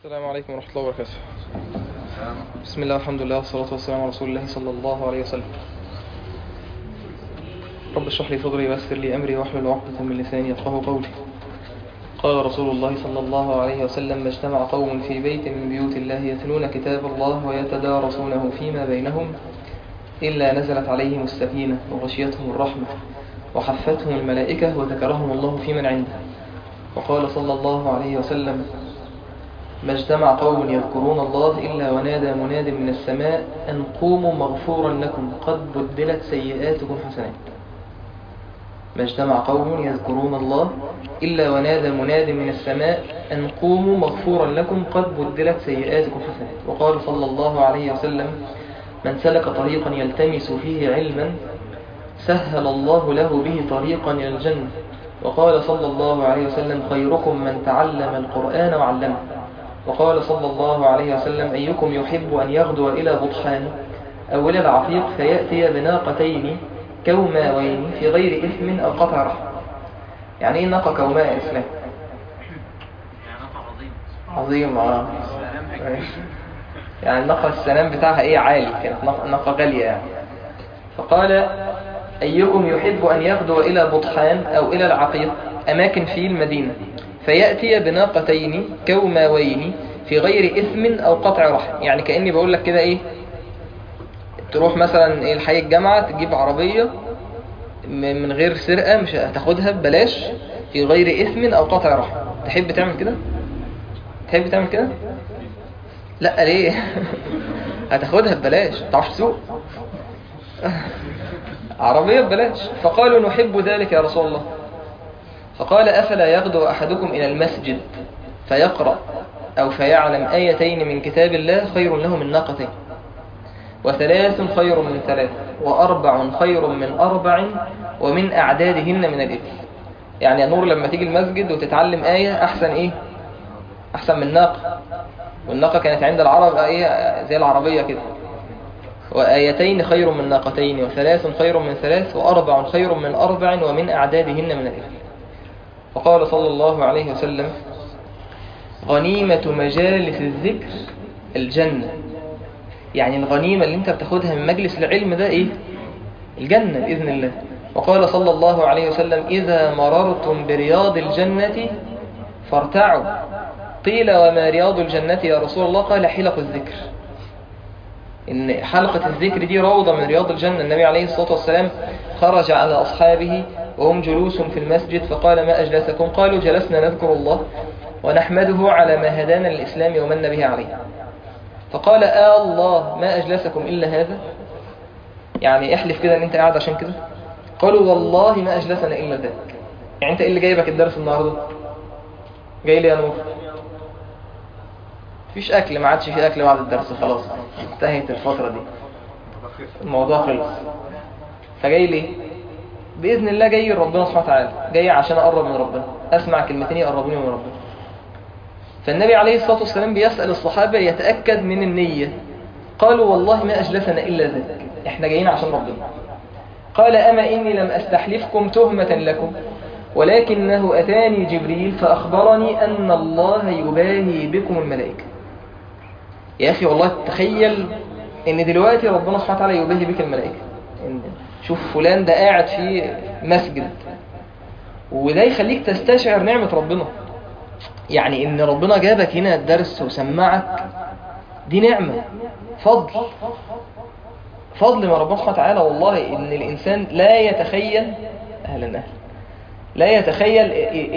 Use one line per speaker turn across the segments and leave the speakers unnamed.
السلام عليكم ورحمة الله وبركاته بسم الله والحمد لله والصلاة والسلام على رسول الله صلى الله عليه وسلم رب اشرح لي صدري ويسر لي أمري واحلل عقدة من لساني يفقه قولي قال رسول الله صلى الله عليه وسلم ما اجتمع قوم في بيت من بيوت الله يتلون كتاب الله ويتدارسونه فيما بينهم إلا نزلت عليهم السكينة وغشيتهم الرحمة وحفتهم الملائكة وذكرهم الله في من عنده وقال صلى الله عليه وسلم ما اجتمع قوم يذكرون الله إلا ونادى مناد من السماء أن قوموا مغفورا لكم قد بدلت سيئاتكم حسنات ما اجتمع قوم يذكرون الله إلا ونادى مناد من السماء أن قوموا مغفورا لكم قد بدلت سيئاتكم حسنات وقال صلى الله عليه وسلم من سلك طريقا يلتمس فيه علما سهل الله له به طريقا إلى الجنة وقال صلى الله عليه وسلم خيركم من تعلم القرآن وعلمه وقال صلى الله عليه وسلم أيكم يحب أن يغدو إلى بطحان أو إلى العقيق فيأتي بناقتين كوماوين في غير إثم أو قطع رحم يعني إيه ناقة كوماء إسلام عظيم آه. يعني الناقة السلام بتاعها إيه عالي كانت ناقة غالية يعني فقال أيكم يحب أن يغدو إلى بطحان أو إلى العقيق أماكن في المدينة فيأتي بناقتين كوماوين في غير إثم أو قطع رحم يعني كأني بقول لك كده إيه تروح مثلا إيه الحي الجامعة تجيب عربية من غير سرقة مش هتاخدها ببلاش في غير إثم أو قطع رحم تحب تعمل كده تحب تعمل كده لا ليه هتاخدها ببلاش تعرفش تسوق عربية ببلاش فقالوا نحب ذلك يا رسول الله فقال أفلا يغدو أحدكم إلى المسجد فيقرأ أو فيعلم آيتين من كتاب الله خير له من ناقتين وثلاث خير من ثلاث وأربع خير من أربع ومن أعدادهن من الإبل يعني يا نور لما تيجي المسجد وتتعلم آية أحسن إيه أحسن من ناقة والناقة كانت عند العرب إيه زي العربية كده وآيتين خير من ناقتين وثلاث خير من ثلاث وأربع خير من أربع ومن أعدادهن من الإبل وقال صلى الله عليه وسلم غنيمة مجالس الذكر الجنة يعني الغنيمة اللي انت بتاخدها من مجلس العلم ده ايه الجنة بإذن الله وقال صلى الله عليه وسلم إذا مررتم برياض الجنة فارتعوا قيل وما رياض الجنة يا رسول الله قال حلق الذكر إن حلقة الذكر دي روضة من رياض الجنة النبي عليه الصلاة والسلام خرج على أصحابه وهم جلوس في المسجد فقال ما أجلسكم قالوا جلسنا نذكر الله ونحمده على ما هدانا للإسلام ومن به عليه فقال آه الله ما أجلسكم إلا هذا يعني احلف كده ان انت قاعد عشان كده قالوا والله ما أجلسنا إلا ذاك يعني انت ايه اللي جايبك الدرس النهاردة جاي لي يا نور مفيش أكل ما عادش في أكل بعد الدرس خلاص انتهت الفترة دي الموضوع خلص فجاي ليه بإذن الله جاي ربنا سبحانه وتعالى جاي عشان أقرب من ربنا أسمع كلمتين يقربوني من ربنا فالنبي عليه الصلاة والسلام بيسأل الصحابة يتأكد من النية قالوا والله ما أجلسنا إلا ذلك إحنا جايين عشان ربنا قال أما إني لم أستحلفكم تهمة لكم ولكنه أتاني جبريل فأخبرني أن الله يباهي بكم الملائكة يا أخي والله تخيل إن دلوقتي ربنا سبحانه وتعالى يباهي بك الملائكة شوف فلان ده قاعد في مسجد وده يخليك تستشعر نعمة ربنا يعني ان ربنا جابك هنا الدرس وسمعك دي نعمة فضل فضل من ربنا سبحانه وتعالى والله ان الانسان لا يتخيل اهلا اهلا لا يتخيل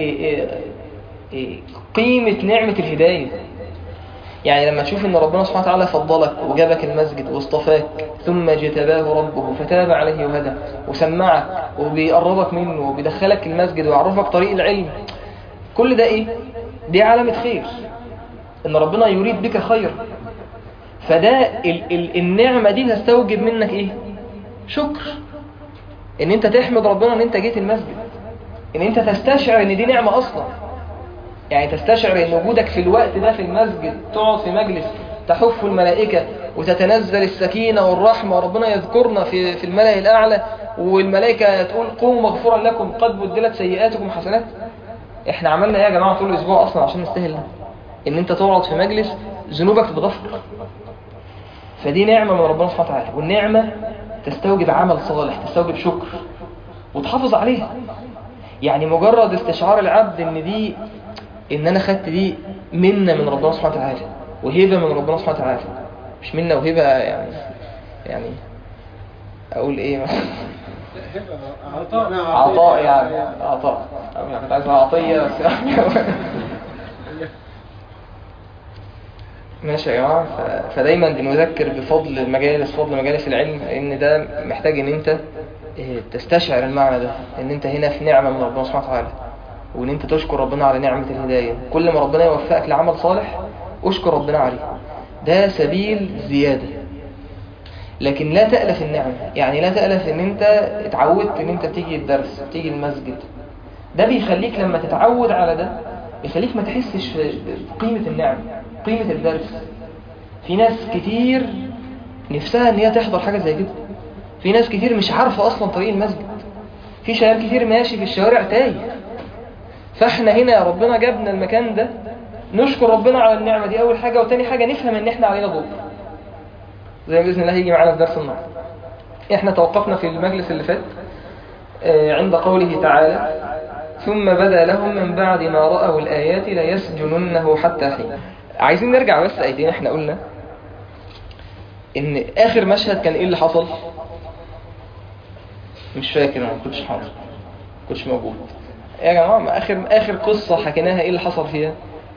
قيمة نعمة الهداية يعني لما تشوف ان ربنا سبحانه وتعالى فضلك وجابك المسجد واصطفاك ثم جتباه ربه فتاب عليه وهدى وسمعك وبيقربك منه وبيدخلك المسجد ويعرفك طريق العلم كل ده ايه دي علامة خير ان ربنا يريد بك خير فده ال ال النعمة دي تستوجب منك ايه شكر ان انت تحمد ربنا ان انت جيت المسجد ان انت تستشعر ان دي نعمة اصلا يعني تستشعر ان وجودك في الوقت ده في المسجد تقعد في مجلس تحف الملائكة وتتنزل السكينة والرحمة وربنا يذكرنا في, في الملأ الأعلى والملائكة تقول قوموا مغفورا لكم قد بدلت سيئاتكم حسنات احنا عملنا ايه يا جماعة طول الاسبوع اصلا عشان نستاهل ده ان انت تقعد في مجلس ذنوبك تتغفر فدي نعمة من ربنا سبحانه وتعالى والنعمة تستوجب عمل صالح تستوجب شكر وتحافظ عليها يعني مجرد استشعار العبد ان دي ان انا خدت دي منة من ربنا سبحانه وتعالى وهبة من ربنا سبحانه وتعالى مش منة وهبة يعني يعني اقول ايه مثلا عطاء يعني عطاء يعني كنت عايز عطية بس ماشي يا جماعة ف- فدايما بنذكر بفضل المجالس فضل مجالس العلم ان ده محتاج ان انت إيه، تستشعر المعنى ده ان انت هنا في نعمة من ربنا سبحانه وتعالى وان انت تشكر ربنا على نعمة الهداية كل ما ربنا يوفقك لعمل صالح اشكر ربنا عليه ده سبيل زيادة لكن لا تألف النعمة يعني لا تألف ان انت اتعودت ان انت تيجي الدرس تيجي المسجد ده بيخليك لما تتعود على ده بيخليك ما تحسش في- بقيمة النعمة قيمة الدرس في ناس كتير نفسها ان هي تحضر حاجة زي كده في ناس كتير مش عارفة اصلا طريق المسجد في شباب كتير ماشي في الشوارع تايه فاحنا هنا ربنا جابنا المكان ده نشكر ربنا على النعمة دي اول حاجة وتاني حاجة نفهم ان احنا علينا دور زي بإذن الله هيجي معانا في درس النهارده احنا توقفنا في المجلس اللي فات آه، عند قوله تعالى ثم بدا لهم من بعد ما رأوا الآيات ليسجننه حتى حين عايزين نرجع بس ايتين احنا قلنا ان اخر مشهد كان ايه اللي حصل مش فاكر انا ما كنتش حاضر ما كنتش موجود يا جماعة ما اخر اخر قصة حكيناها ايه اللي حصل فيها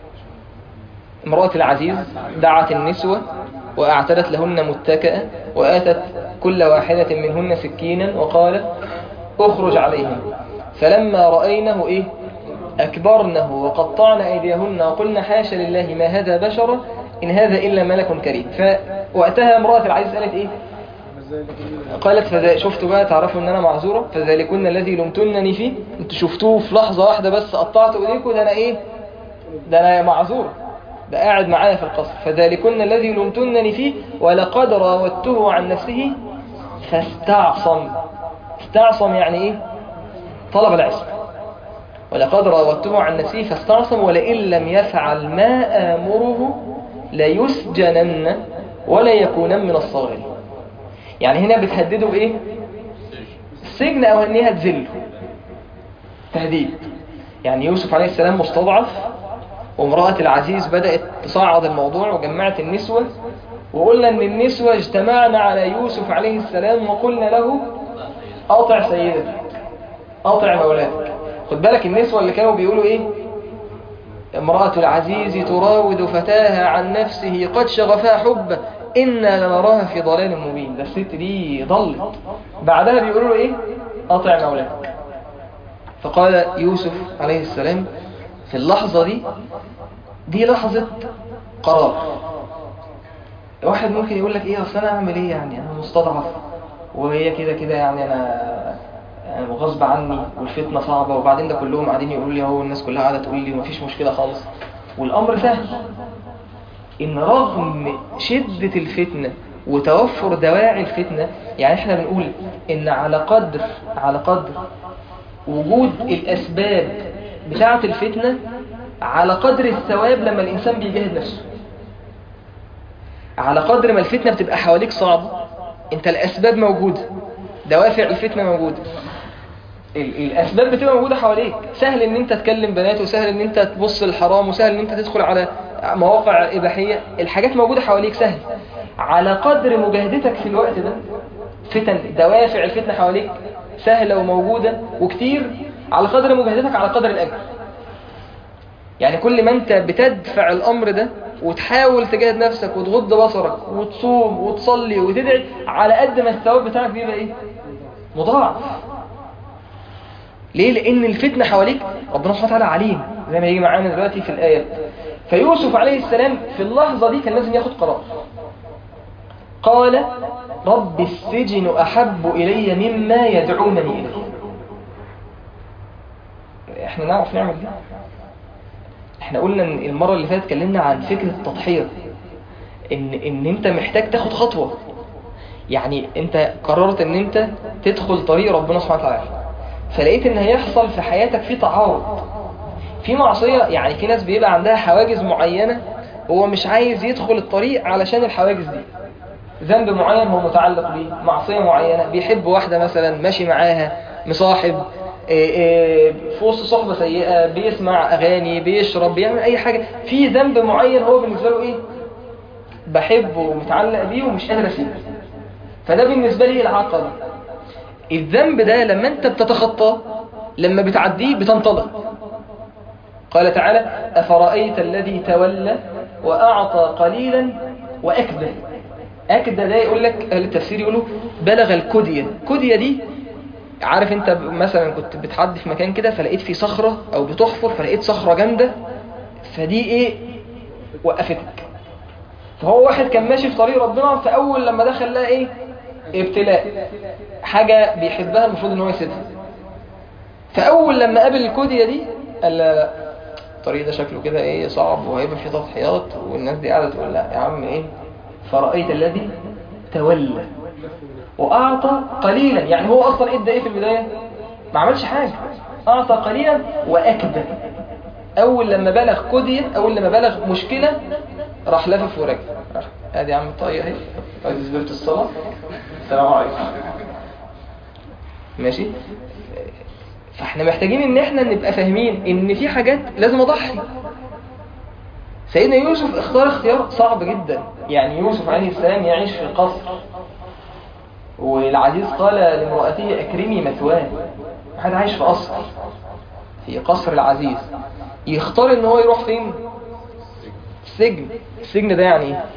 امرأة العزيز دعت النسوة وأعتدت لهن متكئة وآتت كل واحدة منهن سكينا وقال اخرج عليهم فلما رأينه إيه أكبرنه وقطعن أيديهن وقلن حاشا لله ما هذا بشرا إن هذا إلا ملك كريم فوقتها امرأة العزيز قالت إيه قالت فذا شفتوا بقى تعرفوا ان انا معذوره فذلكن الذي لمتنني فيه انتوا شفتوه في لحظه واحده بس قطعتوا ايديكم ده انا ايه ده انا معذور ده قاعد معايا في القصر فذلكن الذي لمتنني فيه ولقد راودته عن نفسه فاستعصم استعصم يعني ايه طلب العصم ولقد راودته عن نفسه فاستعصم ولئن لم يفعل ما آمره ليسجنن ولا يكونن من الصاغرين يعني هنا بتهدده بإيه السجن أو أن هي تذله تهديد يعني يوسف عليه السلام مستضعف وامرأة العزيز بدأت تصعد الموضوع وجمعت النسوة وقلنا ان النسوة اجتمعنا على يوسف عليه السلام وقلنا له أطع سيدتك أطع مولاتك خد بالك النسوة اللي كانوا بيقولوا ايه امرأة العزيز تراود فتاها عن نفسه قد شغفها حبه إنا لنراها في ضلال مبين ده الست دي ضلت بعدها بيقولوا له ايه أطع مولاتك فقال يوسف عليه السلام في اللحظة دي دي لحظة قرار واحد ممكن يقول لك ايه اصل انا اعمل ايه يعني انا مستضعف وهي كده كده يعني انا يعني غصب عني والفتنة صعبة وبعدين ده كلهم قاعدين يقولوا لي اهو الناس كلها قاعدة تقول لي مفيش مشكلة خالص والامر سهل ان رغم شدة الفتنة وتوفر دواعي الفتنة يعني احنا بنقول ان على قدر على قدر وجود الاسباب بتاعة الفتنة على قدر الثواب لما الانسان بيجاهد نفسه على قدر ما الفتنة بتبقى حواليك صعبة انت الاسباب موجودة دوافع الفتنة موجودة ال- الاسباب بتبقى موجودة حواليك سهل ان انت تكلم بنات وسهل ان انت تبص للحرام وسهل ان انت تدخل على مواقع اباحية الحاجات موجودة حواليك سهل على قدر مجاهدتك في الوقت ده فتن دوافع الفتنة حواليك سهلة وموجودة وكتير على قدر مجاهدتك على قدر الأجر يعني كل ما انت بتدفع الأمر ده وتحاول تجاهد نفسك وتغض بصرك وتصوم وتصلي وتدعي على قد ما الثواب بتاعك بيبقى ايه مضاعف ليه لان الفتنة حواليك ربنا سبحانه وتعالى عليم زي ما يجي معانا دلوقتي في الآيات فيوسف عليه السلام في اللحظة دي كان لازم ياخد قرار قال رب السجن أحب إلي مما يدعونني إليه احنا نعرف نعمل دي احنا قلنا ان المرة اللي فاتت اتكلمنا عن فكرة التضحية ان, ان انت محتاج تاخد خطوة يعني انت قررت ان انت تدخل طريق ربنا سبحانه وتعالى فلقيت ان هيحصل في حياتك في تعارض في معصية يعني في ناس بيبقى عندها حواجز معينة هو مش عايز يدخل الطريق علشان الحواجز دي ذنب معين هو متعلق بيه معصية معينة بيحب واحدة مثلا ماشي معاها مصاحب إيه إيه في وسط صحبة سيئة بيسمع أغاني بيشرب بيعمل أي حاجة في ذنب معين هو بالنسبة له إيه بحبه ومتعلق بيه ومش قادر أسيبه فده بالنسبة لي العقبة الذنب ده لما أنت بتتخطاه لما بتعديه بتنطلق قال تعالى أفرأيت الذي تولى وأعطى قليلا وأكدى أكدى ده يقول لك أهل التفسير يقولوا بلغ الكدية كدية دي عارف انت مثلا كنت بتعدي في مكان كده فلقيت في صخرة او بتحفر فلقيت صخرة جامدة فدي ايه وقفتك فهو واحد كان ماشي في طريق ربنا فاول لما دخل لها ايه ابتلاء حاجة بيحبها المفروض ان هو يسيبها فاول لما قابل الكودية دي قال لا لا الطريق ده شكله كده ايه صعب وهيبقى فيه تضحيات والناس دي قاعدة تقول لا يا عم ايه فرأيت الذي تولى وأعطى قليلا يعني هو أصلا إدى إيه في البداية ما عملش حاجة أعطى قليلا وأكدى أول لما بلغ كدية أول لما بلغ مشكلة راح لافف ورجع ادي يا عم الطاقية اهي ادي زبالة الصلاة السلام عليكم ماشي فاحنا محتاجين ان احنا نبقى فاهمين ان في حاجات لازم اضحي سيدنا يوسف اختار اختيار صعب جدا يعني يوسف عليه السلام يعيش في قصر والعزيز قال لامرأته أكرمي مثواه واحد عايش في قصر في قصر العزيز يختار ان هو يروح فين السجن السجن ده يعني ايه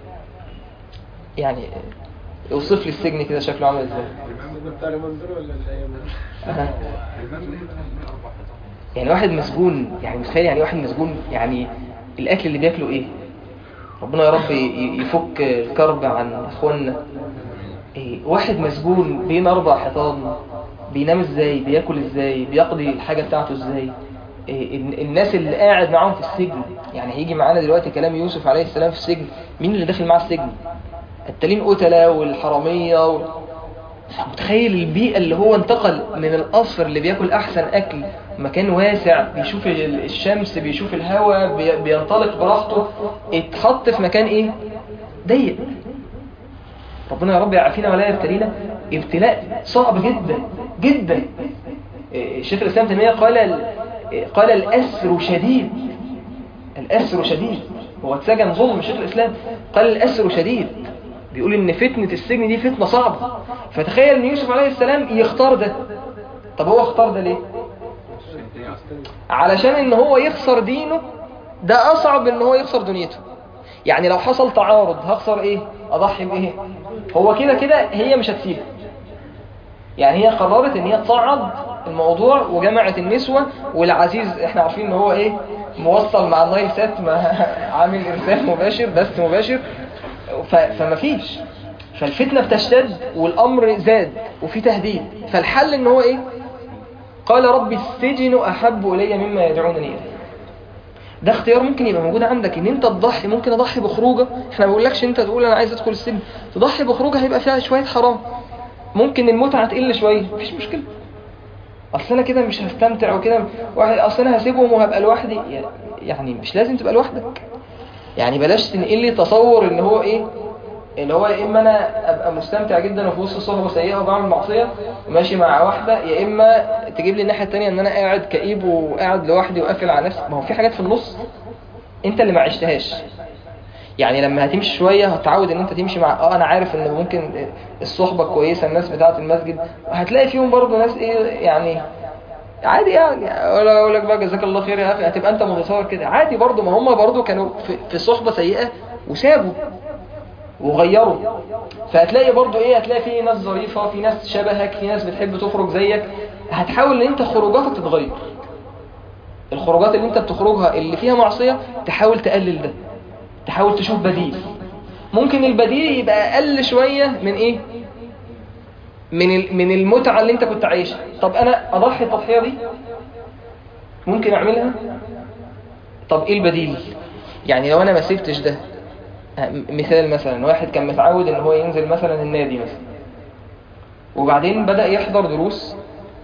يعني اوصف لي السجن كده شكله عامل ازاي أها. يعني واحد مسجون يعني متخيل يعني واحد مسجون يعني الاكل اللي بياكله ايه ربنا يا رب يفك الكرب عن اخواننا إيه واحد مسجون بين اربع حيطان بينام ازاي بياكل ازاي بيقضي الحاجة بتاعته ازاي إيه الناس اللي قاعد معاهم في السجن يعني هيجي معانا دلوقتي كلام يوسف عليه السلام في السجن مين اللي داخل معاه السجن التالين قتلة والحرامية و... متخيل البيئة اللي هو انتقل من القصر اللي بياكل احسن اكل مكان واسع بيشوف الشمس بيشوف الهواء بي... بينطلق براحته اتحط في مكان ايه ضيق ربنا يا رب يعافينا ولا يبتلينا ابتلاء صعب جدا جدا الشيخ الاسلام تيميه قال قال الاسر شديد الاسر شديد هو اتسجن ظلم شيخ الاسلام قال الاسر شديد بيقول ان فتنة السجن دي فتنة صعبة فتخيل ان يوسف عليه السلام يختار ده طب هو اختار ده ليه علشان ان هو يخسر دينه ده اصعب ان هو يخسر دنيته يعني لو حصل تعارض هخسر ايه اضحي بايه هو كده كده هي مش هتسيبه يعني هي قررت ان هي تصعد الموضوع وجمعت النسوة والعزيز احنا عارفين ان هو ايه موصل مع النايل سات ما عامل ارسال مباشر بث مباشر فما فيش فالفتنة بتشتد والامر زاد وفي تهديد فالحل ان هو ايه قال ربي السجن احب الي مما يدعونني اليه ده اختيار ممكن يبقى موجود عندك ان انت تضحي ممكن اضحي بخروجه احنا ما بقولكش انت تقول انا عايز ادخل السجن تضحي بخروجه هيبقى فيها شويه حرام ممكن المتعه تقل شويه مفيش مشكله اصل انا كده مش هستمتع وكده واحد اصل انا هسيبهم وهبقى لوحدي يعني مش لازم تبقى لوحدك يعني بلاش تنقل لي تصور ان هو ايه اللي هو يا اما انا ابقى مستمتع جدا وفي وسط صحبه سيئه وبعمل معصيه ماشي مع واحده يا اما تجيب لي الناحيه الثانيه ان انا قاعد كئيب وقاعد لوحدي وقافل على نفسي ما هو في حاجات في النص انت اللي ما عشتهاش يعني لما هتمشي شويه هتعود ان انت تمشي مع اه انا عارف ان ممكن الصحبه كويسه الناس بتاعه المسجد هتلاقي فيهم برضه ناس ايه يعني عادي يعني ولا اقول لك بقى جزاك الله خير يا اخي هتبقى انت متصور كده عادي برضه ما هم برضه كانوا في, في صحبه سيئه وسابوا وغيروا فهتلاقي برضو ايه هتلاقي في ناس ظريفة في ناس شبهك في ناس بتحب تخرج زيك هتحاول ان انت خروجاتك تتغير الخروجات اللي انت بتخرجها اللي فيها معصية تحاول تقلل ده تحاول تشوف بديل ممكن البديل يبقى اقل شوية من ايه من من المتعة اللي انت كنت عايشها طب انا اضحي التضحية دي ممكن اعملها طب ايه البديل يعني لو انا ما سبتش ده مثال مثلا واحد كان متعود ان هو ينزل مثلا النادي مثلا وبعدين بدأ يحضر دروس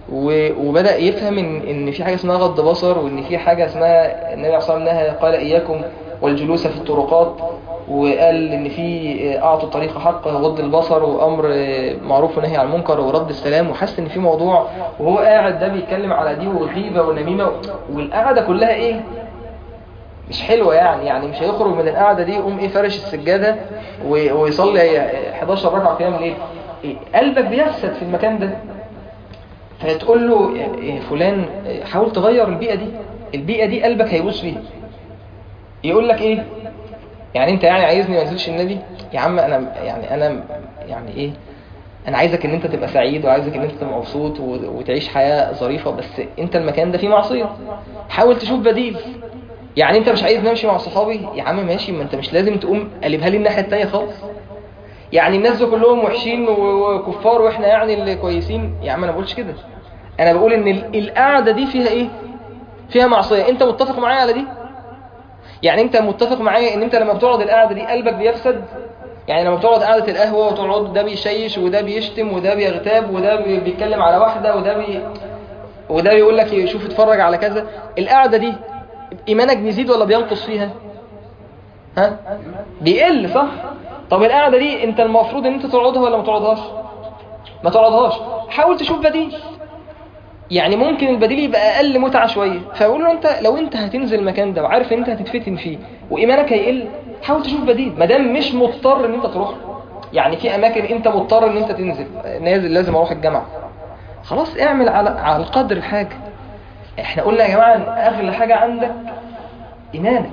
و- وبدأ يفهم إن, إن في حاجة اسمها غض بصر وإن في حاجة اسمها النبي عليه الصلاة والسلام نهى قال إياكم والجلوس في الطرقات وقال إن في أعطوا الطريق حقه غض البصر وأمر معروف ونهي عن المنكر ورد السلام وحس إن في موضوع وهو قاعد ده بيتكلم على دي والغيبة والنميمة والقعدة كلها إيه مش حلوة يعني يعني مش هيخرج من القعدة دي يقوم ايه فرش السجادة و- ويصلي 11 ركعة قيام ليل إيه قلبك بيفسد في المكان ده فتقول له يا- يا فلان إيه، حاول تغير البيئة دي البيئة دي قلبك هيبوس فيها يقول لك ايه يعني انت يعني عايزني ما انزلش النادي يا عم انا يعني انا يعني ايه انا عايزك ان انت تبقى سعيد وعايزك ان انت تبقى مبسوط و- وتعيش حياة ظريفة بس انت المكان ده فيه معصية حاول تشوف بديل يعني انت مش عايز نمشي مع صحابي يا عم ماشي ما انت مش لازم تقوم قلبها لي الناحية التانية خالص يعني الناس دول كلهم وحشين و- وكفار واحنا يعني اللي كويسين يا عم انا بقولش كده انا بقول ان ال- القعدة دي فيها ايه فيها معصية انت متفق معايا على دي يعني انت متفق معايا ان انت لما بتقعد القعدة دي قلبك بيفسد يعني لما بتقعد قعدة القهوة وتقعد ده بيشيش وده بيشتم وده بيغتاب وده بي- بيتكلم على واحدة وده بي وده بيقول لك شوف اتفرج على كذا القعدة دي ايمانك بيزيد ولا بينقص فيها ها بيقل صح طب القعدة دي انت المفروض ان انت تقعدها ولا ما تقعدهاش ما تقعدهاش حاول تشوف بديل يعني ممكن البديل يبقى اقل متعة شوية فاقول له انت لو انت هتنزل المكان ده وعارف ان انت هتتفتن فيه وايمانك هيقل حاول تشوف بديل ما دام مش مضطر ان انت تروح يعني في اماكن انت مضطر ان انت تنزل نازل لازم اروح الجامعة خلاص اعمل على على القدر الحاجة احنا قلنا يا جماعة ان اغلى حاجة عندك ايمانك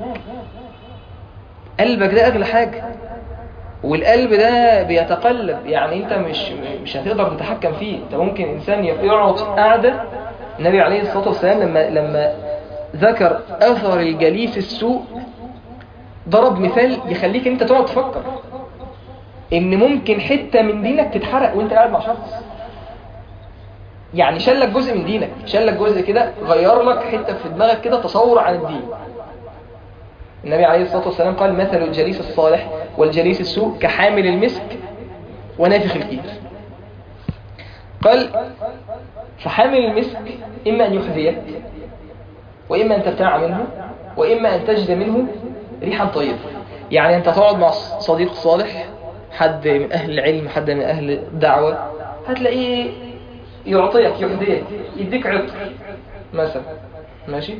قلبك ده اغلى حاجة والقلب ده بيتقلب يعني انت مش مش هتقدر تتحكم فيه انت ممكن انسان يقعد قاعدة النبي عليه الصلاة والسلام لما لما ذكر اثر الجليس السوء ضرب مثال يخليك انت تقعد تفكر ان ممكن حتة من دينك تتحرق وانت قاعد مع شخص يعني شلك جزء من دينك شلك جزء كده غير لك حتة في دماغك كده تصور عن الدين النبي عليه الصلاة والسلام قال مثل الجليس الصالح والجليس السوء كحامل المسك ونافخ الكير قال فحامل المسك إما أن يحذيك وإما أن تبتاع منه وإما أن تجد منه ريحا طيبة يعني أنت تقعد مع صديق صالح حد من أهل العلم حد من أهل الدعوة هتلاقيه يعطيك يهديك يديك عطر مثلا ماشي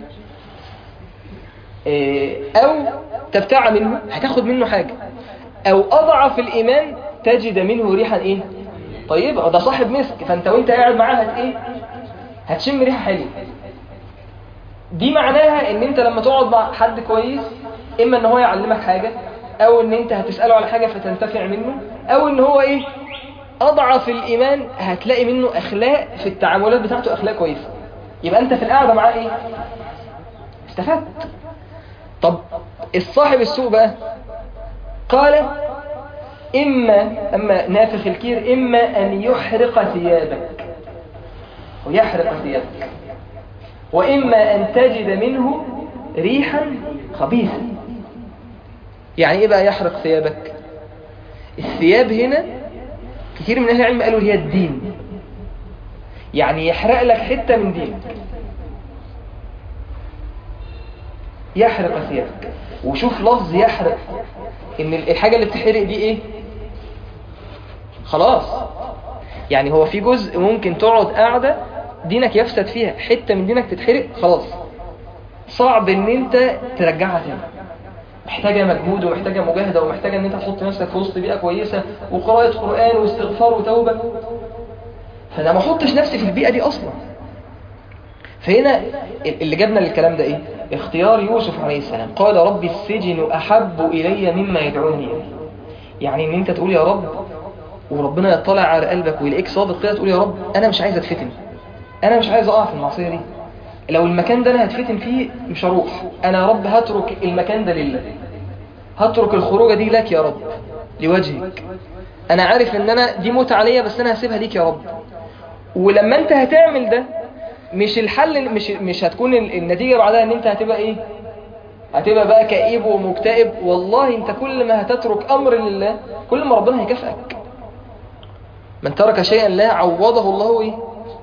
إيه، أو تبتاع منه هتاخد منه حاجة أو أضعف الإيمان تجد منه ريحا إيه طيبة ده صاحب مسك فأنت وأنت قاعد معاه هت إيه هتشم ريحة حلوة دي معناها ان انت لما تقعد مع حد كويس اما ان هو يعلمك حاجة او ان انت هتسأله على حاجة فتنتفع منه او ان هو ايه اضعف الايمان هتلاقي منه اخلاق في التعاملات بتاعته اخلاق كويسة يبقى انت في القعدة معاه ايه استفدت طب الصاحب السوء بقى قال اما اما نافخ الكير اما ان يحرق ثيابك ويحرق ثيابك وإما أن تجد منه ريحا خبيثا يعني إيه بقى يحرق ثيابك الثياب هنا كثير من أهل العلم قالوا هي الدين يعني يحرق لك حتة من دينك يحرق ثيابك وشوف لفظ يحرق ان الحاجة اللي بتحرق دي ايه خلاص يعني هو في جزء ممكن تقعد قاعدة دينك يفسد فيها حتة من دينك تتحرق خلاص صعب ان انت ترجعها تاني محتاجة مجهود ومحتاجة مجاهدة ومحتاجة ان انت تحط نفسك في وسط بيئة كويسة وقراءة قرآن واستغفار وتوبة فانا ما احطش نفسي في البيئة دي اصلا فهنا اللي جابنا للكلام ده ايه اختيار يوسف عليه السلام قال ربي السجن احب الي مما يدعوني اليه يعني ان انت تقول يا رب وربنا يطلع على قلبك ويلاقيك صادق كده تقول يا رب انا مش عايز اتفتن انا مش عايز اقع في المعصيه دي لو المكان ده انا هتفتن فيه مش هروح انا يا رب هترك المكان ده لله هترك الخروجه دي لك يا رب لوجهك انا عارف ان انا دي موت عليا بس انا هسيبها ليك يا رب ولما انت هتعمل ده مش الحل مش مش هتكون النتيجه بعدها ان انت هتبقى ايه هتبقى بقى كئيب ومكتئب والله انت كل ما هتترك امر لله كل ما ربنا هيكافئك من ترك شيئا لا عوضه الله ايه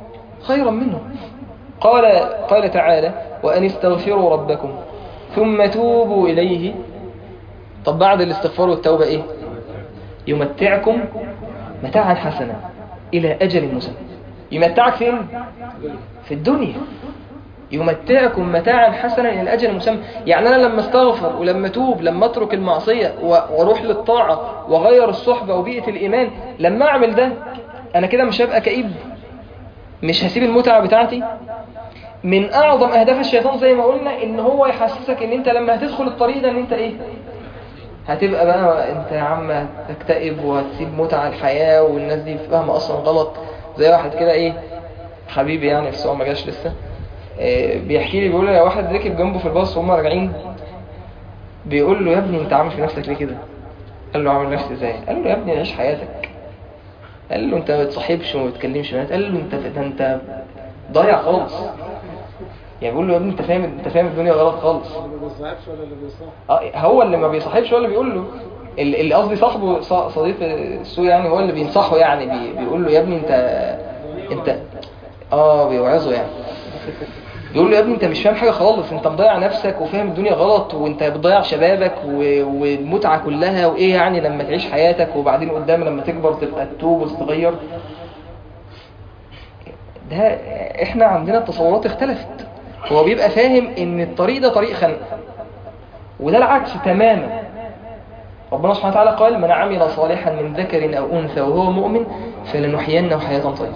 خيرا منه قال قال تعالى وأن استغفروا ربكم ثم توبوا إليه طب بعد الاستغفار والتوبة إيه يمتعكم متاعا حسنا إلى أجل مسمى يمتعك فين في الدنيا يمتعكم متاعا حسنا إلى أجل مسمى يعني أنا لما استغفر ولما أتوب لما أترك المعصية و- وأروح للطاعة وغير الصحبة وبيئة الإيمان لما أعمل ده أنا كده مش هبقى كئيب مش هسيب المتعة بتاعتي من أعظم أهداف الشيطان زي ما قلنا إن هو يحسسك إن أنت لما هتدخل الطريق ده إن أنت إيه هتبقى بقى أنت يا عم هتكتئب وهتسيب متعة الحياة والناس دي فاهمة أصلا غلط زي واحد كده إيه حبيبي يعني بس هو ما جاش لسه آه، بيحكي لي بيقول لي واحد ركب جنبه في الباص وهم راجعين بيقول له يا ابني انت عامل في نفسك ليه كده قال له عامل نفسي ازاي قال له يا ابني عيش حياتك قال له انت ما بتصاحبش وما بتكلمش بنات قال له انت ده انت ضايع خالص يعني بيقول له يا ابني انت فاهم انت فاهم الدنيا غلط خالص
اللي ما بيصاحبش ولا اللي بيصاحب
اه هو اللي ما بيصاحبش هو اللي بيقول له ال- اللي قصدي صاحبه ص- صديق السوء يعني هو اللي بينصحه يعني بي بيقول له يا ابني انت انت اه بيوعظه يعني بيقول له يا ابني انت مش فاهم حاجه خالص انت مضيع نفسك وفاهم الدنيا غلط وانت بتضيع شبابك و- والمتعه كلها وايه يعني لما تعيش حياتك وبعدين قدام لما تكبر تبقى تتوب وتتغير ده احنا عندنا التصورات اختلفت هو بيبقى فاهم ان الطريق ده طريق خنق وده العكس تماما ربنا سبحانه وتعالى قال من عمل صالحا من ذكر أو أنثى وهو مؤمن فلنحيينه حياة طيبة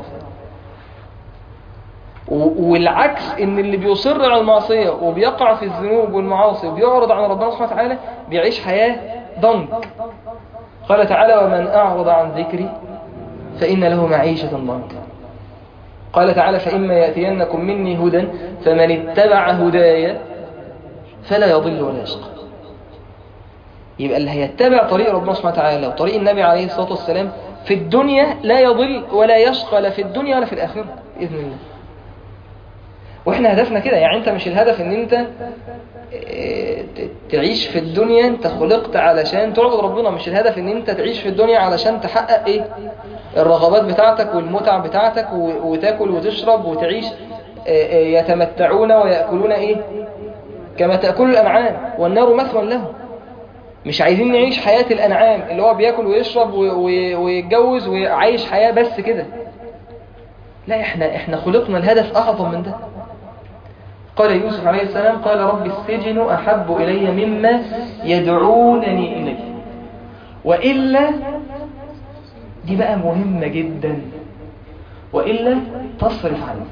و- والعكس ان اللي بيصر على المعصية وبيقع في الذنوب والمعاصي وبيعرض عن ربنا سبحانه وتعالى بيعيش حياة ضنك قال تعالى ومن أعرض عن ذكري فإن له معيشة ضنكا قال تعالى فإما يأتينكم مني هدى فمن اتبع هدايا فلا يضل ولا يشقى يبقى اللي هيتبع طريق ربنا سبحانه وتعالى وطريق النبي عليه الصلاة والسلام في الدنيا لا يضل ولا يشقى لا في الدنيا ولا في الآخرة بإذن الله واحنا هدفنا كده يعني انت مش الهدف ان انت اه، ت- تعيش في الدنيا انت خلقت علشان تعبد ربنا مش الهدف ان انت تعيش في الدنيا علشان تحقق ايه الرغبات بتاعتك والمتع بتاعتك و- وتاكل وتشرب وتعيش اه، اه، يتمتعون ويأكلون ايه كما تأكل الأنعام والنار مثوى لهم مش عايزين نعيش حياة الأنعام اللي هو بياكل ويشرب و- و- ويتجوز وعايش حياة بس كده لا احنا احنا خلقنا الهدف أعظم من ده قال يوسف عليه السلام قال رب السجن أحب إلي مما يدعونني إليه وإلا دي بقى مهمة جدا وإلا تصرف عني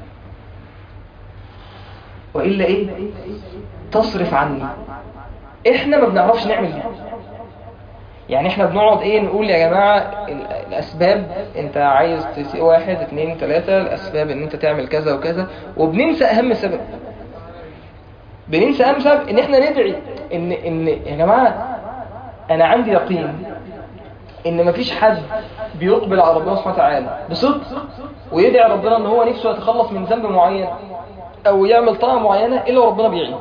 وإلا إيه تصرف عني إحنا ما بنعرفش نعمل دي يعني احنا بنقعد ايه نقول يا جماعة ال- الاسباب انت عايز تسيء واحد اتنين تلاتة الاسباب ان انت تعمل كذا وكذا وبننسى اهم سبب بننسى اهم سبب ان احنا ندعي ان ان يا جماعة انا عندي يقين ان مفيش حد بيقبل على ربنا سبحانه وتعالى بصدق ويدعي ربنا ان هو نفسه يتخلص من ذنب معين او يعمل طاعة معينة الا وربنا بيعينه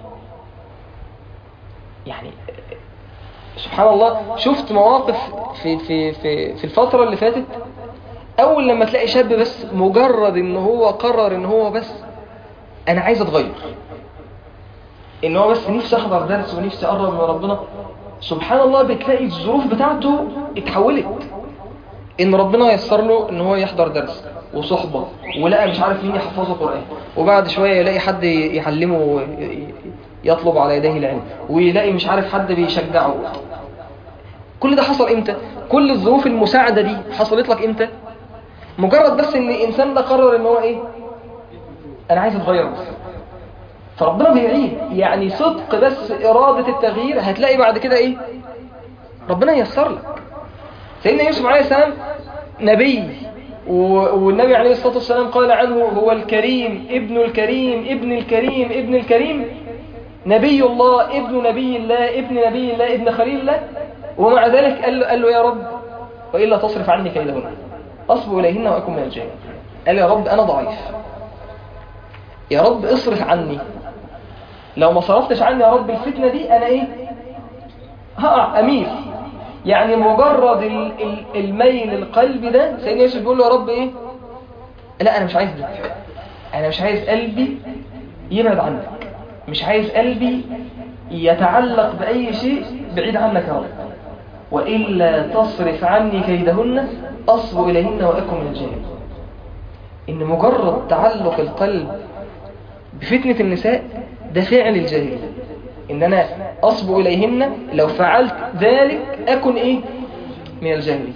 يعني سبحان الله شفت مواقف في في في في الفترة اللي فاتت أول لما تلاقي شاب بس مجرد إن هو قرر إن هو بس أنا عايز أتغير إن هو بس نفسي أحضر درس ونفسي أقرب من ربنا سبحان الله بتلاقي الظروف بتاعته اتحولت إن ربنا يسر له إن هو يحضر درس وصحبة ولقى مش عارف مين يحفظه قرآن وبعد شوية يلاقي حد يعلمه يطلب على يديه العلم ويلاقي مش عارف حد بيشجعه كل ده حصل امتى كل الظروف المساعدة دي حصلت لك امتى مجرد بس ان الانسان ده قرر ان هو ايه انا عايز اتغير بس فربنا بيعين يعني صدق بس ارادة التغيير هتلاقي بعد كده ايه ربنا ييسر لك سيدنا يوسف عليه السلام نبي و- والنبي عليه الصلاة والسلام قال عنه هو الكريم ابن الكريم ابن الكريم ابن الكريم نبي الله ابن نبي الله ابن نبي الله ابن خليل الله ومع ذلك قال له, قال له يا رب وإلا تصرف عني كيدهن أصب إليهن وأكون من الجاهلين قال يا رب أنا ضعيف يا رب اصرف عني لو ما صرفتش عني يا رب الفتنة دي أنا إيه هقع أميل يعني مجرد ال- ال- الميل القلبي ده سيدنا يوسف بيقول له يا رب إيه لا أنا مش عايز ده أنا مش عايز قلبي يبعد عنك مش عايز قلبي يتعلق بأي شيء بعيد عنك يا رب وإلا تصرف عني كيدهن أصب إليهن وأكن من الجاهل إن مجرد تعلق القلب بفتنة النساء ده فعل الجاهل إن أنا أصب إليهن لو فعلت ذلك أكن إيه من الجاهلين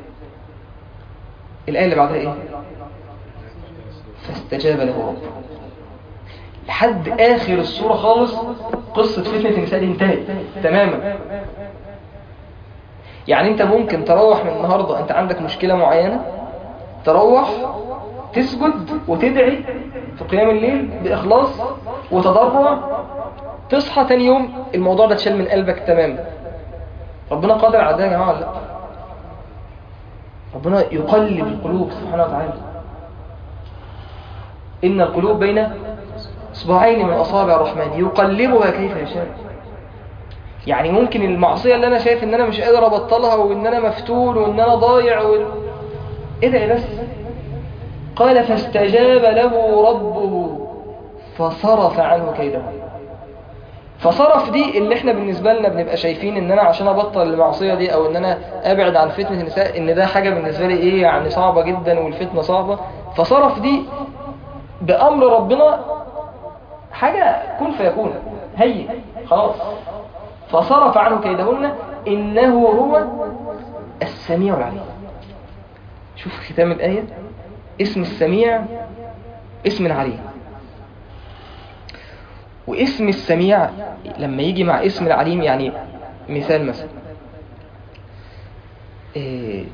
الآية اللي بعدها إيه فاستجاب له ربه لحد آخر السورة خالص قصة فتنة النساء دي انتهت تماما يعني انت ممكن تروح من النهاردة انت عندك مشكلة معينة تروح تسجد وتدعي في قيام الليل بإخلاص وتضرع تصحى تاني يوم الموضوع ده اتشال من قلبك تماما ربنا قادر على ده يا جماعة ولا لا ربنا يقلب القلوب سبحانه وتعالى إن القلوب بين اصبعين من أصابع الرحمن يقلبها كيف يشاء يعني ممكن المعصية اللي أنا شايف إن أنا مش قادر أبطلها وإن أنا مفتون وإن أنا ضايع و... ادعي بس قال فاستجاب له ربه فصرف عنه كيده فصرف دي اللي احنا بالنسبة لنا بنبقى شايفين ان انا عشان ابطل المعصية دي او ان انا ابعد عن فتنة النساء ان ده حاجة بالنسبة لي ايه يعني صعبة جدا والفتنة صعبة فصرف دي بأمر ربنا حاجة كن فيكون هي خلاص فصرف عنه كيدهن إنه هو السميع العليم شوف ختام الآية اسم السميع اسم العليم واسم السميع لما يجي مع اسم العليم يعني مثال مثلا إيه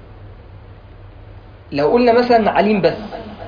لو قلنا مثلا عليم بس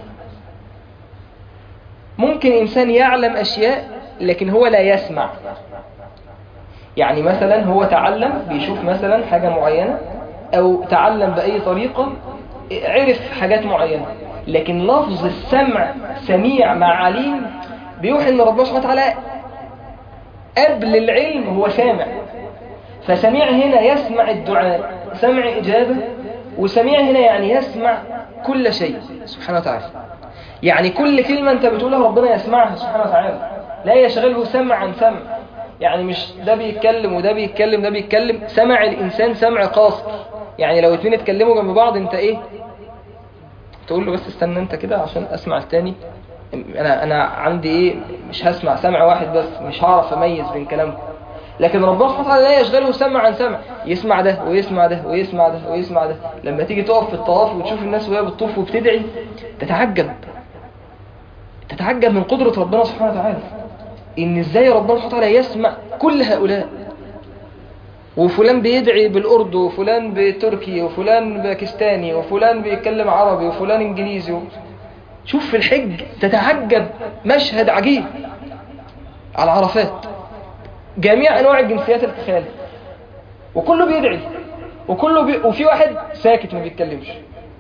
ممكن إنسان يعلم أشياء لكن هو لا يسمع يعني مثلا هو تعلم بيشوف مثلا حاجة معينة أو تعلم بأي طريقة عرف حاجات معينة لكن لفظ السمع سميع مع عليم بيوحي أن ربنا سبحانه وتعالى قبل العلم هو سامع فسميع هنا يسمع الدعاء سمع إجابة وسميع هنا يعني يسمع كل شيء سبحانه وتعالى يعني كل كلمة أنت بتقولها ربنا يسمعها سبحانه وتعالى لا يشغله سمع عن سمع يعني مش ده بيتكلم وده بيتكلم ده بيتكلم سمع الإنسان سمع قاصر يعني لو اتنين اتكلموا جنب بعض انت ايه تقول له بس استنى انت كده عشان اسمع التاني انا انا عندي ايه مش هسمع سمع واحد بس مش هعرف اميز بين كلامكم لكن ربنا سبحانه وتعالى لا يشغله سمع عن سمع يسمع ده ويسمع ده ويسمع ده ويسمع ده لما تيجي تقف في الطواف وتشوف الناس وهي بتطوف وبتدعي تتعجب تتعجب من قدرة ربنا سبحانه وتعالى ان ازاي ربنا سبحانه وتعالى يسمع كل هؤلاء وفلان بيدعي بالأردو وفلان بتركي وفلان باكستاني وفلان بيتكلم عربي وفلان انجليزي و... شوف في الحج تتعجب مشهد عجيب على عرفات جميع انواع الجنسيات اللي تتخيلها وكله بيدعي وكله بي... وفي واحد ساكت ما بيتكلمش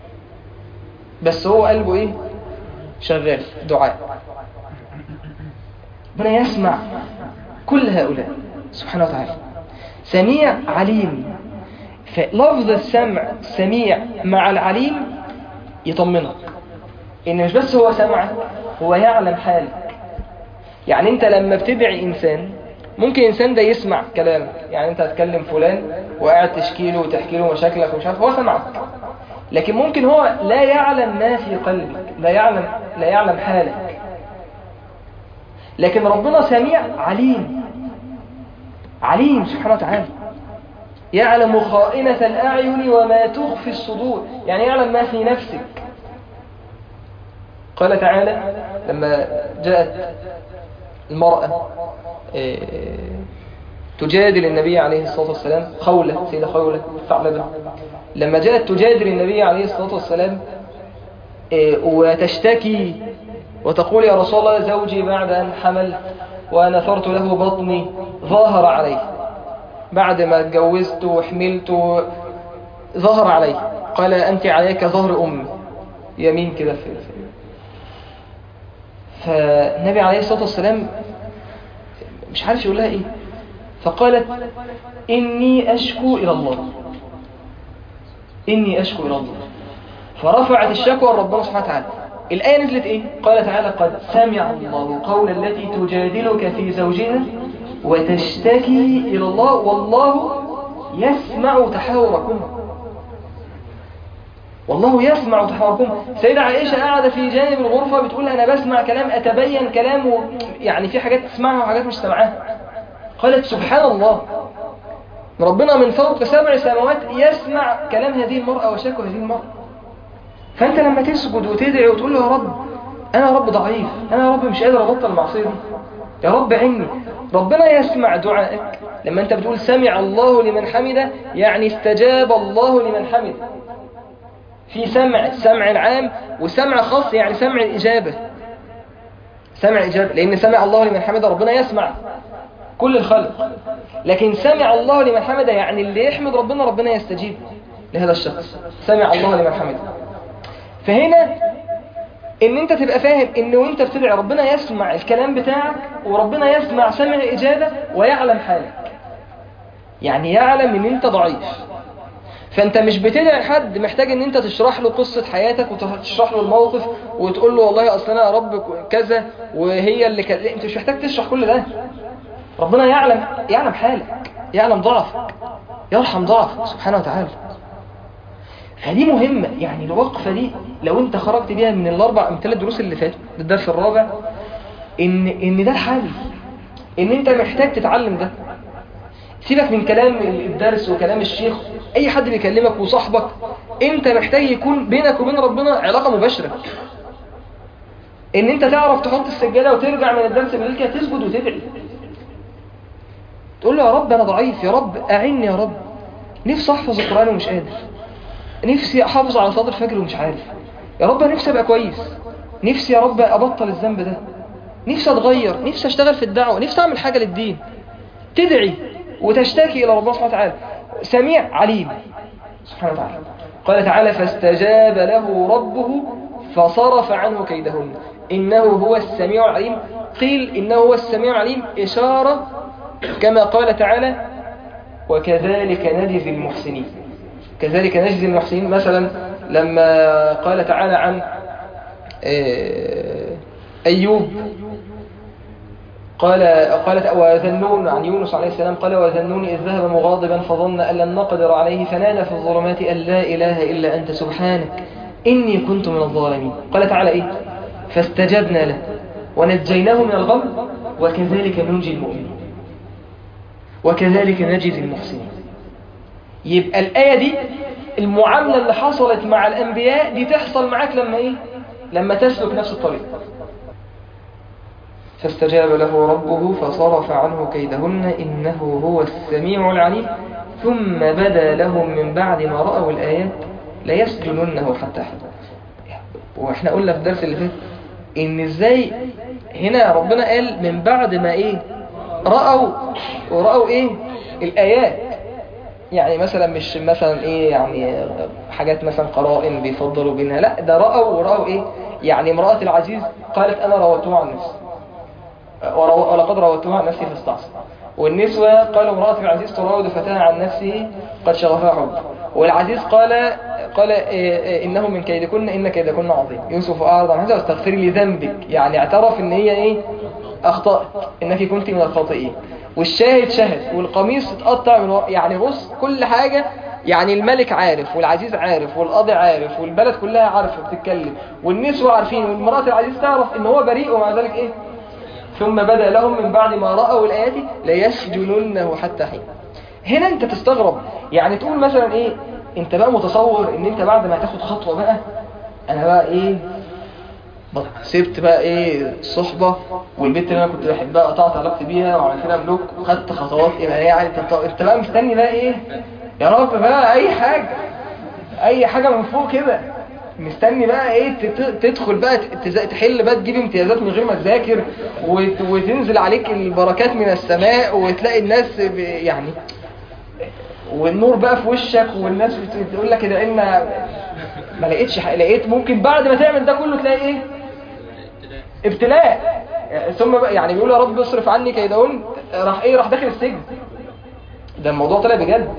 بس هو قلبه ايه شغال دعاء ربنا يسمع كل هؤلاء سبحانه وتعالى سميع عليم فلفظ السمع سميع مع العليم يطمنك ان مش بس هو سمعك هو يعلم حالك يعني انت لما بتدعي انسان ممكن انسان ده يسمع كلامك يعني انت هتكلم فلان وقاعد تشكي له وتحكي له مشاكلك ومش عارف هو سمعك لكن ممكن هو لا يعلم ما في قلبك لا يعلم لا يعلم حالك لكن ربنا سميع عليم عليم سبحانه وتعالى يعلم خائنة الأعين وما تخفي الصدور يعني يعلم ما في نفسك قال تعالى لما جاءت المرأة تجادل النبي عليه الصلاة والسلام خولة سيدة خولة ثعلبة لما جاءت تجادل النبي عليه الصلاة والسلام وتشتكي وتقول يا رسول الله زوجي بعد أن حملت ونثرت له بطني ظاهر عليه بعد ما اتجوزت وحملت ظهر عليه قال أنت عليك ظهر أمي يمين كده في فالنبي عليه الصلاة والسلام مش عارف يقول لها إيه فقالت إني أشكو إلى الله إني أشكو إلى الله فرفعت الشكوى لربنا سبحانه وتعالى الآية نزلت إيه؟ قال تعالى قد سمع الله قول التي تجادلك في زوجها وتشتكي إلى الله والله يسمع تحاوركم والله يسمع تحاوركم سيدة عائشة قاعدة في جانب الغرفة بتقول أنا بسمع كلام أتبين كلام و... يعني في حاجات تسمعها وحاجات مش سمعها قالت سبحان الله ربنا من فوق سبع سماوات يسمع كلام هذه المرأة وشكوى هذه المرأة فأنت لما تسجد وتدعي وتقول له يا رب أنا رب ضعيف أنا رب مش قادر أبطل المعصية دي يا رب عني ربنا يسمع دعائك لما أنت بتقول سمع الله لمن حمده يعني استجاب الله لمن حمده في سمع سمع العام وسمع خاص يعني سمع الإجابة سمع إجابة لأن سمع الله لمن حمده ربنا يسمع كل الخلق لكن سمع الله لمن حمده يعني اللي يحمد ربنا ربنا يستجيب لهذا الشخص سمع الله لمن حمده فهنا ان انت تبقى فاهم ان وانت بتدعي ربنا يسمع الكلام بتاعك وربنا يسمع سمع اجابه ويعلم حالك يعني يعلم ان انت ضعيف فانت مش بتدعي حد محتاج ان انت تشرح له قصة حياتك وتشرح له الموقف وتقول له والله اصل انا يا رب كذا وهي اللي كذا انت مش محتاج تشرح كل ده ربنا يعلم يعلم حالك يعلم ضعفك يرحم ضعفك سبحانه وتعالى فدي مهمة يعني الوقفة دي لو انت خرجت بيها من الاربع من ثلاث دروس اللي فاتوا الدرس الرابع ان ان ده الحل ان انت محتاج تتعلم ده سيبك من كلام الدرس وكلام الشيخ اي حد بيكلمك وصاحبك انت محتاج يكون بينك وبين ربنا علاقة مباشرة ان انت تعرف تحط السجادة وترجع من الدرس بالليل كده تسجد وتدعي تقول له يا رب انا ضعيف يا رب اعني يا رب نفسي احفظ القرآن ومش قادر نفسي احافظ على صلاة الفجر ومش عارف يا رب نفسي ابقى كويس نفسي يا رب ابطل الذنب ده نفسي اتغير نفسي اشتغل في الدعوة نفسي اعمل حاجة للدين تدعي وتشتكي الى ربنا سبحانه وتعالى سميع عليم سبحانه وتعالى قال تعالى فاستجاب له ربه فصرف عنه كيدهن إنه هو السميع العليم قيل إنه هو السميع العليم إشارة كما قال تعالى وكذلك نجزي المحسنين كذلك نجزي المحسنين مثلا لما قال تعالى عن أيوب قال قالت وذنون عن يونس عليه السلام قال وذنون إذ ذهب مغاضبا فظن أن لن نقدر عليه فنادى في الظلمات أن لا إله إلا أنت سبحانك إني كنت من الظالمين قال تعالى إيه فاستجبنا له ونجيناه من الغم وكذلك ننجي المؤمنين وكذلك نجزي المحسنين يبقى الآية دي المعاملة اللي حصلت مع الأنبياء دي تحصل معاك لما إيه لما تسلك نفس الطريق فاستجاب له ربه فصرف عنه كيدهن إنه هو السميع العليم ثم بدا لهم من بعد ما رأوا الآيات ليسجننه حتى حين واحنا قلنا في الدرس اللي فات ان ازاي هنا ربنا قال من بعد ما ايه رأوا ورأوا ايه الآيات يعني مثلا مش مثلا ايه يعني حاجات مثلا قرائن بيفضلوا بينها لا ده رأوا ورأوا ايه يعني امرأة العزيز قالت انا روتها عن نفسي ولقد روتها عن نفسي فاستعصى والنسوة قالوا امرأة العزيز تراود فتاها عن نفسه قد شغفها حب والعزيز قال قال إنه من كيدكن إن كيدكن عظيم يوسف أعرض عن هذا واستغفري لي ذنبك يعني اعترف إن هي إيه أخطأت إنك كنت من الخاطئين والشاهد شهد والقميص اتقطع من ورا يعني بص كل حاجة يعني الملك عارف والعزيز عارف والقاضي عارف والبلد كلها عارفة بتتكلم والنسوة عارفين والمرأة العزيز تعرف إن هو بريء ومع ذلك إيه ثم بدأ لهم من بعد ما رأوا الآيات ليسجننه حتى حين هنا انت تستغرب يعني تقول مثلا ايه انت بقى متصور ان انت بعد ما تاخد خطوة بقى انا بقى ايه سبت بقى ايه الصحبة والبنت اللي انا كنت بحبها قطعت علاقتي بيها وعملت لها بلوك وخدت خطوات ايمانية يعني انت انت بقى مستني بقى ايه يا رب بقى اي حاجة اي حاجة من فوق كده مستني بقى ايه تدخل بقى تحل بقى تجيب امتيازات من غير ما تذاكر وتنزل عليك البركات من السماء وتلاقي الناس يعني والنور بقى في وشك والناس بتقول لك ده ان ما لقيتش لقيت ممكن بعد ما تعمل ده كله تلاقي ايه ابتلاء ثم بقى يعني بيقول يا رب اصرف عني كيدهن راح ايه راح داخل السجن ده الموضوع طلع بجد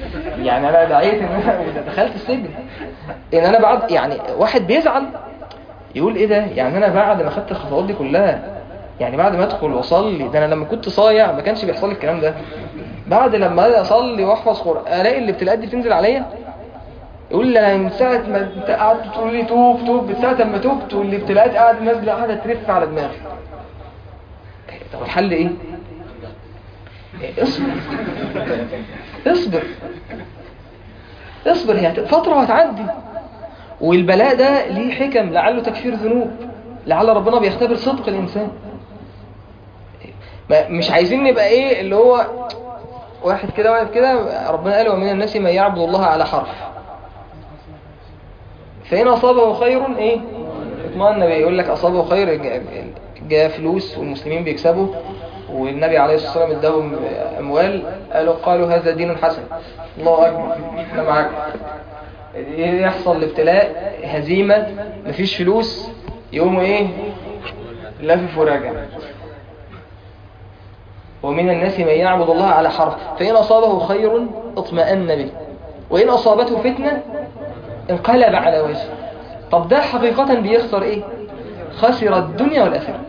يعني انا دعيت ان انا دخلت السجن ان انا بعد يعني واحد بيزعل يقول ايه ده يعني انا بعد ما خدت الخطوات دي كلها يعني بعد ما ادخل واصلي ده انا لما كنت صايع ما كانش بيحصل لي الكلام ده بعد لما اصلي واحفظ قران الاقي الابتلاءات دي بتنزل عليا يقول لي انا من ساعه ما انت قعدت تقول لي توب توب من ساعه ما توبت والابتلاءات قاعده نازله قاعده ترف على دماغي طب الحل ايه؟ إيه، اصبر اصبر اصبر هي فتره وهتعدي والبلاء ده ليه حكم لعله تكفير ذنوب لعل ربنا بيختبر صدق الانسان ما- مش عايزين نبقى ايه اللي هو واحد كده واقف كده ربنا قال ومن الناس من يعبد الله على حرف فإن أصابه خير إيه اطمئن بيه يقول لك أصابه خير جاء- جاء فلوس والمسلمين بيكسبوا والنبي عليه الصلاة والسلام اداهم أموال قالوا قالوا هذا دين حسن الله أكبر احنا معاك يحصل الابتلاء هزيمة مفيش فلوس يقوموا إيه لافف وراجع ومن الناس من يعبد الله على حرف فإن أصابه خير اطمأن به وإن أصابته فتنة انقلب على وجهه طب ده حقيقة بيخسر إيه خسر الدنيا والآخرة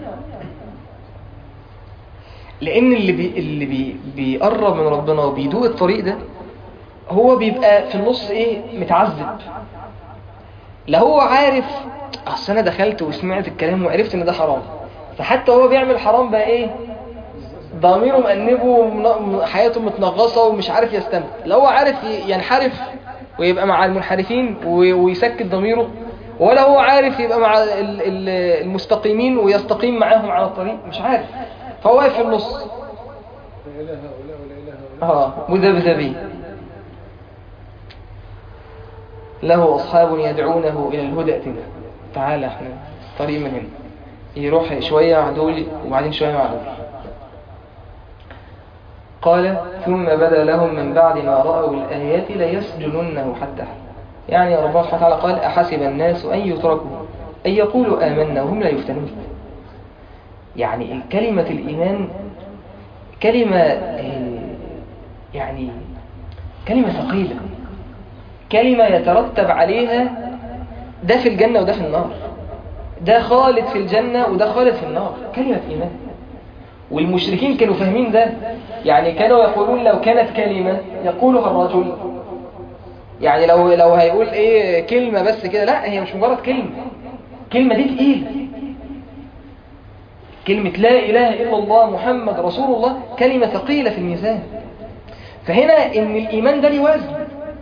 لأن اللي بي اللي بي بيقرب من ربنا وبيدوق الطريق ده هو بيبقى في النص إيه متعذب لا هو عارف أصل أنا دخلت وسمعت الكلام وعرفت إن ده حرام فحتى هو بيعمل حرام بقى إيه ضميره مأنبه ومن- حياته متنغصة ومش عارف يستمتع لو هو عارف ي- ينحرف ويبقى مع المنحرفين و- ويسكت ضميره ولا هو عارف يبقى مع ال- ال- المستقيمين ويستقيم معاهم على الطريق مش عارف فهو واقف في النص
لا إله هؤلاء ولا إله هؤلاء
اه مذبذبين له أصحاب يدعونه إلى الهدى ائتنا تعالى احنا طريق من هنا يروح شوية مع دول وبعدين شوية مع دول قال ثم بدا لهم من بعد ما رأوا الآيات ليسجننه حتى حين يعني ربنا سبحانه وتعالى قال أحسب الناس أن يتركوا أن يقولوا آمنا وهم لا يفتنون يعني كلمة الإيمان كلمة آه، يعني كلمة ثقيلة كلمة يترتب عليها ده في الجنة وده في النار ده خالد في الجنة وده خالد في النار كلمة إيمان والمشركين كانوا فاهمين ده يعني كانوا يقولون لو كانت كلمة يقولها الرجل يعني لو لو هيقول ايه كلمة بس كده لا هي مش مجرد كلمة كلمة دي تقيلة كلمة لا إله إلا الله محمد رسول الله كلمة ثقيلة في الميزان فهنا إن الإيمان ده ليه وزن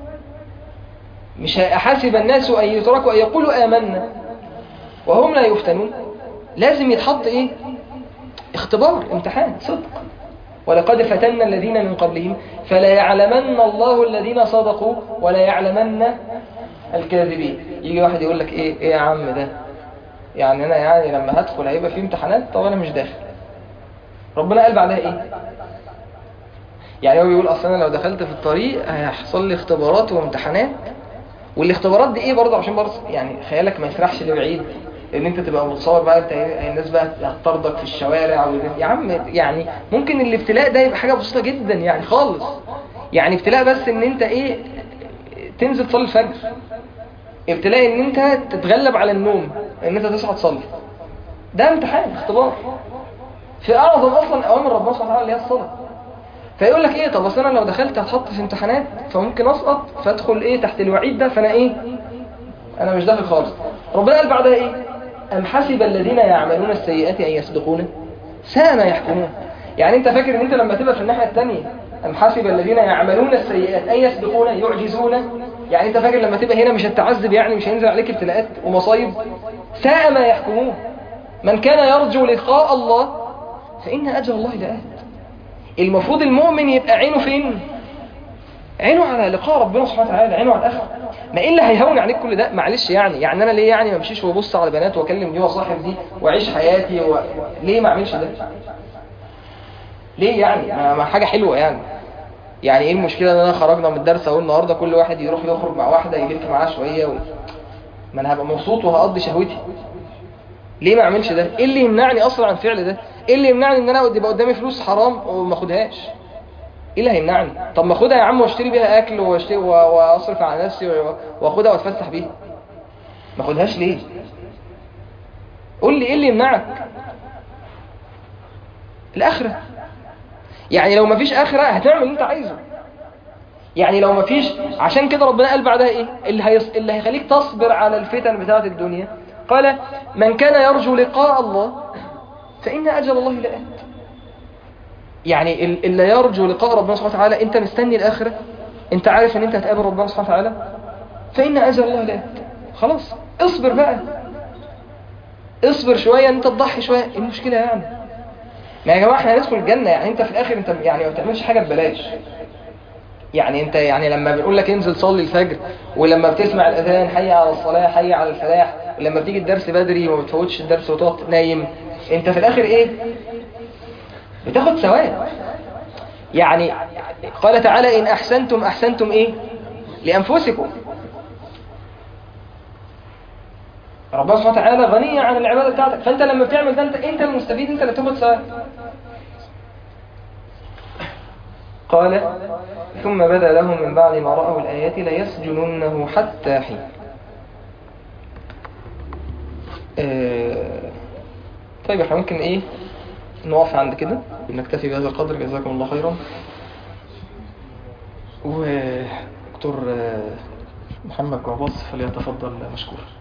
مش حاسب الناس أن يتركوا أن يقولوا آمنا وهم لا يفتنون لازم يتحط إيه اختبار امتحان صدق ولقد فتنا الذين من قبلهم فلا يعلمن الله الذين صدقوا ولا يعلمن الكاذبين يجي واحد يقول لك ايه ايه يا عم ده يعني انا يعني لما هدخل هيبقى في امتحانات طب انا مش داخل ربنا قال بعدها ايه يعني هو بيقول اصلا انا لو دخلت في الطريق هيحصل لي اختبارات وامتحانات والاختبارات دي ايه برضه عشان برضه يعني خيالك ما يسرحش لبعيد ان انت تبقى متصور بقى انت إيه، الناس بقى هتطردك في الشوارع والناس- يا عم يعني ممكن الابتلاء ده يبقى حاجه بسيطه جدا يعني خالص يعني ابتلاء بس ان انت ايه تنزل تصلي الفجر ابتلاء ان انت تتغلب على النوم ان انت تصحى تصلي ده امتحان اختبار في اعظم اصلا اوامر ربنا سبحانه وتعالى اللي هي الصلاه فيقول لك ايه طب اصل انا لو دخلت هتحط في امتحانات فممكن اسقط فادخل ايه تحت الوعيد ده فانا ايه انا مش داخل خالص ربنا قال بعدها ايه ام حسب الذين يعملون السيئات ان يسبقونا ساء ما يحكمون يعني انت فاكر ان انت لما تبقى في الناحيه الثانيه ام حسب الذين يعملون السيئات ان يسبقونا يعجزون يعني انت فاكر لما تبقى هنا مش هتعذب يعني مش هينزل عليك ابتلاءات ومصايب ساء ما يحكمون من كان يرجو لقاء الله فان اجل الله لآت المفروض المؤمن يبقى عينه فين عينه على لقاء ربنا سبحانه وتعالى عينه على الاخره ما ايه اللي هيهون عليك كل ده معلش يعني يعني انا ليه يعني ما امشيش وابص على بنات واكلم دي واصاحب دي واعيش حياتي و... ليه ما اعملش ده ليه يعني ما ما حاجه حلوه يعني يعني ايه المشكله ان انا خرجنا من الدرس اهو النهارده كل واحد يروح يخرج مع واحده يلف معاها شويه و... ما انا هبقى مبسوط وهقضي شهوتي ليه ما اعملش ده ايه اللي يمنعني اصلا عن فعل ده ايه اللي يمنعني ان انا يبقى قدامي فلوس حرام وما اخدهاش ايه اللي هيمنعني طب ما اخدها يا عم واشتري بيها اكل واشتري و- واصرف على نفسي و- واخدها واتفسح بيها ما اخدهاش ليه قول لي ايه اللي يمنعك الاخره يعني لو مفيش اخره هتعمل اللي انت عايزه يعني لو مفيش عشان كده ربنا قال بعدها ايه اللي, هيص... اللي هيخليك تصبر على الفتن بتاعه الدنيا قال من كان يرجو لقاء الله فإن أجل الله لآت يعني ال- اللي يرجو لقاء ربنا سبحانه وتعالى انت مستني الآخرة انت عارف ان انت هتقابل ربنا سبحانه وتعالى فإن أجل الله لآت خلاص اصبر بقى اصبر شوية ان انت تضحي شوية ايه المشكلة يعني ما يا جماعة احنا هندخل الجنة يعني انت في الآخر انت يعني ما بتعملش حاجة ببلاش يعني انت يعني لما بنقول لك انزل صلي الفجر ولما بتسمع الاذان حي على الصلاه حي على الفلاح ولما بتيجي الدرس بدري وما بتفوتش الدرس وتقعد نايم انت في الاخر ايه بتاخد ثواب يعني قال تعالى ان احسنتم احسنتم ايه لانفسكم ربنا سبحانه وتعالى غني عن العباده بتاعتك فانت لما بتعمل ده انت انت المستفيد انت اللي بتاخد ثواب قال ثم بدا لهم من بعد ما رأوا الآيات ليسجننه حتى حين آه، طيب احنا ممكن ايه نقف عند كده نكتفي بهذا القدر جزاكم الله خيرا ودكتور آه، محمد جعباص فليتفضل مشكور